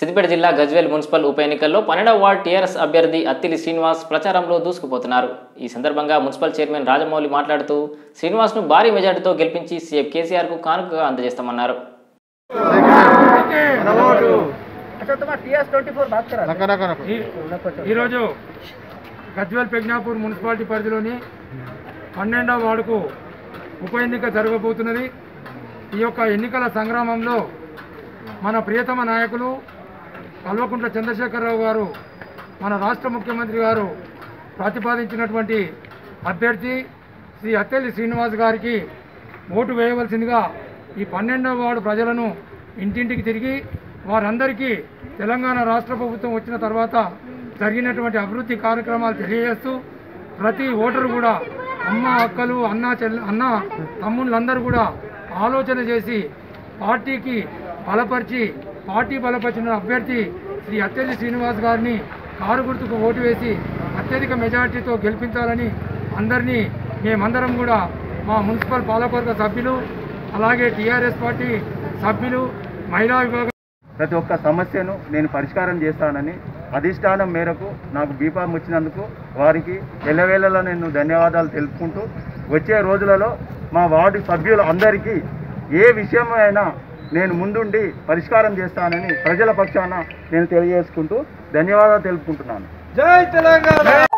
సిద్దిపేట జిల్లా గజ్వేల్ మున్సిపల్ ఉప ఎన్నికల్లో పన్నెండవ వార్డు టీఆర్ఎస్ అభ్యర్థి అత్తిలి శ్రీనివాస్ ప్రచారంలో దూసుకుపోతున్నారు ఈ సందర్భంగా మున్సిపల్ చైర్మన్ రాజమౌళి మాట్లాడుతూ శ్రీనివాస్ను భారీ మెజార్టీతో గెలిపించి సీఎం కేసీఆర్కు కానుకగా అందజేస్తామన్నారు ఈ- ఈరోజు గజ్వేల్ పెజ్ఞాపూర్ మున్సిపాలిటీ పరిధిలోని పన్నెండవ వార్డుకు ఉప ఎన్నిక జరగబోతున్నది ఈ యొక్క ఎన్నికల సంగ్రామంలో మన ప్రియతమ నాయకులు కల్వకుంట్ల చంద్రశేఖరరావు గారు మన రాష్ట్ర ముఖ్యమంత్రి గారు ప్రతిపాదించినటువంటి అభ్యర్థి శ్రీ అత్తెల్లి శ్రీనివాస్ గారికి ఓటు వేయవలసిందిగా ఈ పన్నెండవ వార్డు ప్రజలను ఇంటింటికి తిరిగి వారందరికీ తెలంగాణ రాష్ట్ర ప్రభుత్వం వచ్చిన తర్వాత జరిగినటువంటి అభివృద్ధి కార్యక్రమాలు తెలియజేస్తూ ప్రతి ఓటరు కూడా అమ్మ అక్కలు అన్న చెల్లి అన్న తమ్ముళ్ళందరూ కూడా ఆలోచన చేసి పార్టీకి బలపరిచి పార్టీ బలపరిచిన అభ్యర్థి శ్రీ అత్తెల్లి శ్రీనివాస్ గారిని కారు గుర్తుకు ఓటు వేసి అత్యధిక మెజార్టీతో గెలిపించాలని అందరినీ మేమందరం కూడా మా మున్సిపల్ పాలకవర్గ సభ్యులు అలాగే టీఆర్ఎస్ పార్టీ సభ్యులు మహిళా విభాగం ప్రతి ఒక్క సమస్యను నేను పరిష్కారం చేస్తానని అధిష్టానం మేరకు నాకు బీఫామ్ వచ్చినందుకు వారికి ఎల్లవేళలా నేను ధన్యవాదాలు తెలుపుకుంటూ వచ్చే రోజులలో మా వార్డు సభ్యులు అందరికీ ఏ విషయమైనా నేను ముందుండి పరిష్కారం చేస్తానని ప్రజల పక్షాన నేను తెలియజేసుకుంటూ ధన్యవాదాలు తెలుపుకుంటున్నాను